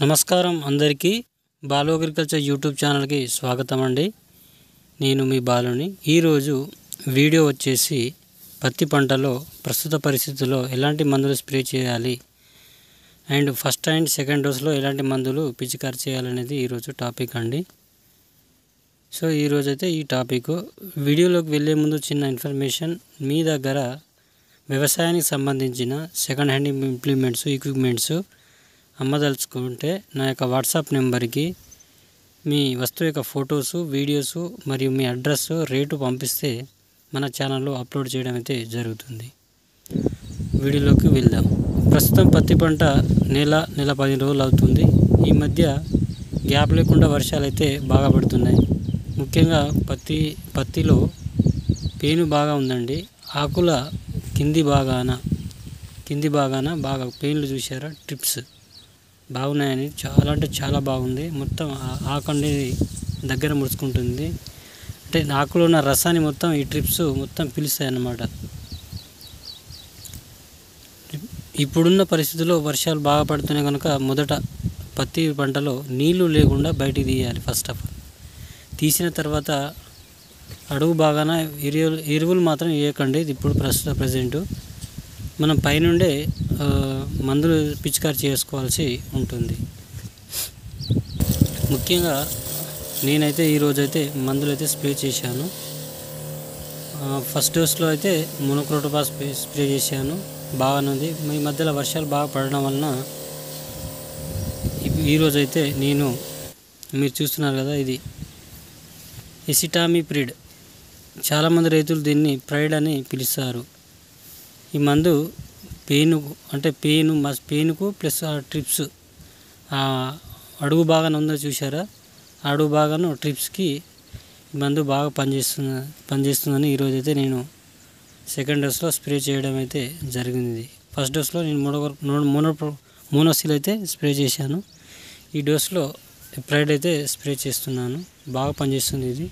నమస్కారం అందరికీ Balu agriculture YouTube ఛానల్కి స్వాగతం అండి నేను మీ బాలుని ఈరోజు వీడియో వచ్చేసి పత్తి పంటలో ప్రస్తుత పరిస్థితుల్లో ఎలాంటి మందులు స్ప్రే చేయాలి అండ్ ఫస్ట్ అండ్ సెకండ్ డోస్లో ఎలాంటి మందులు పిచికారి చేయాలనేది ఈరోజు టాపిక్ అండి సో ఈరోజు అయితే ఈ టాపిక్ వీడియోలోకి వెళ్ళే ముందు చిన్న ఇన్ఫర్మేషన్ మీ దగ్గర వ్యవసాయానికి సంబంధించిన సెకండ్ హ్యాండ్ ఇంప్లిమెంట్స్ ఎక్విప్మెంట్స్ అమ్మదలుచుకుంటే నా యొక్క వాట్సాప్ నెంబర్కి మీ వస్తువు యొక్క ఫొటోసు వీడియోసు మరియు మీ అడ్రస్ రేటు పంపిస్తే మన ఛానల్లో అప్లోడ్ చేయడం అయితే జరుగుతుంది వీడియోలోకి వెళ్దాం ప్రస్తుతం పత్తి పంట నెల నెల పది రోజులు అవుతుంది ఈ మధ్య గ్యాప్ లేకుండా వర్షాలు అయితే బాగా పడుతున్నాయి ముఖ్యంగా పత్తి పత్తిలో పేను బాగా ఉందండి ఆకుల కింది భాగాన కింది భాగాన బాగా పెయిన్లు చూసారా ట్రిప్స్ బాగున్నాయని చాలా అంటే చాలా బాగుంది మొత్తం ఆ- ఆకు అనేది దగ్గర ముడుచుకుంటుంది అంటే ఆకులో ఉన్న రసాన్ని మొత్తం ఈ ట్రిప్స్ మొత్తం పిలుస్తాయి అన్నమాట ఇప్పుడున్న పరిస్థితుల్లో వర్షాలు బాగా పడుతున్నాయి కనుక మొదట పత్తి పంటలో నీళ్లు లేకుండా బయటికి తీయాలి ఫస్ట్ ఆఫ్ ఆల్ తీసిన తర్వాత అడుగు బాగాన ఎరువులు ఎరువులు మాత్రం వేయకండి ఇది ఇప్పుడు ప్రస్తుత ప్రజెంటు మనం పైనుండే ఆ, మందులు పిచికారి చేసుకోవాల్సి ఉంటుంది ముఖ్యంగా నేనైతే ఈరోజైతే మందులు అయితే స్ప్రే చేశాను ఆ, ఫస్ట్ డోస్లో అయితే మోనోక్రోటోపా స్ప్రే స్ప్రే చేశాను బాగానే ఉంది ఈ మధ్యలో వర్షాలు బాగా పడడం వలన ఈ- ఈరోజు అయితే నేను మీరు చూస్తున్నారు కదా ఇది ఎసిటామి ప్రిడ్ చాలామంది రైతులు దీన్ని ప్రైడ్ అని పిలుస్తారు ఈ మందు పెయిన్ అంటే పెయిన్ మస్ పెయిన్కు ప్లస్ ఆ ట్రిప్స్ ఆ అడుగు బాగానే ఉందో చూసారా ఆ అడుగు బాగాను ట్రిప్స్కి ఈ మందు బాగా పనిచేస్తుంది పనిచేస్తుందని ఈరోజు అయితే నేను సెకండ్ డోస్లో స్ప్రే చేయడం అయితే జరిగింది ఫస్ట్ డోస్లో నేను మోనో మోనో మోనోసిల్ అయితే స్ప్రే చేశాను ఈ డోస్లో ప్రైడ్ అయితే స్ప్రే చేస్తున్నాను బాగా పనిచేస్తుంది ఇది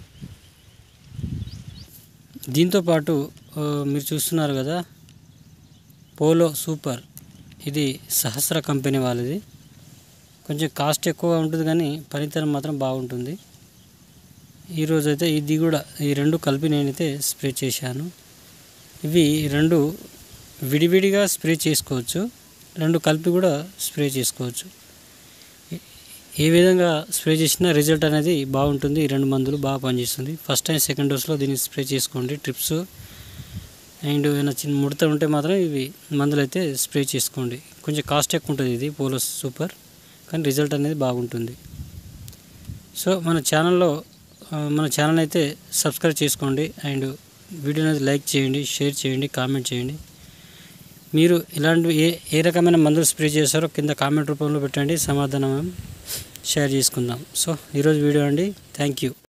దీంతోపాటు ఆ, మీరు చూస్తున్నారు కదా పోలో సూపర్ ఇది సహస్ర కంపెనీ వాళ్ళది కొంచెం కాస్ట్ ఎక్కువగా ఉంటుంది కానీ పనితనం మాత్రం బాగుంటుంది ఈరోజు అయితే ఇది కూడా ఈ రెండు కలిపి నేనైతే స్ప్రే చేశాను ఇవి రెండు విడివిడిగా స్ప్రే చేసుకోవచ్చు రెండు కలిపి కూడా స్ప్రే చేసుకోవచ్చు ఏ- ఏ విధంగా స్ప్రే చేసినా రిజల్ట్ అనేది బాగుంటుంది ఈ రెండు మందులు బాగా పనిచేస్తుంది ఫస్ట్ టైం సెకండ్ డోస్లో దీన్ని స్ప్రే చేసుకోండి ట్రిప్స్ అండ్ ఏమైనా చిన్న ముడత ఉంటే మాత్రం ఇవి మందులు అయితే స్ప్రే చేసుకోండి కొంచెం కాస్ట్ ఎక్కువ ఉంటుంది ఇది పోలో సూపర్ కానీ రిజల్ట్ అనేది బాగుంటుంది సో మన ఛానల్లో ఆ, మన ఛానల్ అయితే సబ్స్క్రైబ్ చేసుకోండి అండ్ వీడియో అనేది లైక్ చేయండి షేర్ చేయండి కామెంట్ చేయండి మీరు ఇలాంటి ఏ ఏ రకమైన మందులు స్ప్రే చేస్తారో కింద కామెంట్ రూపంలో పెట్టండి సమాధానం షేర్ చేసుకుందాం సో ఈరోజు వీడియో అండి థ్యాంక్ యూ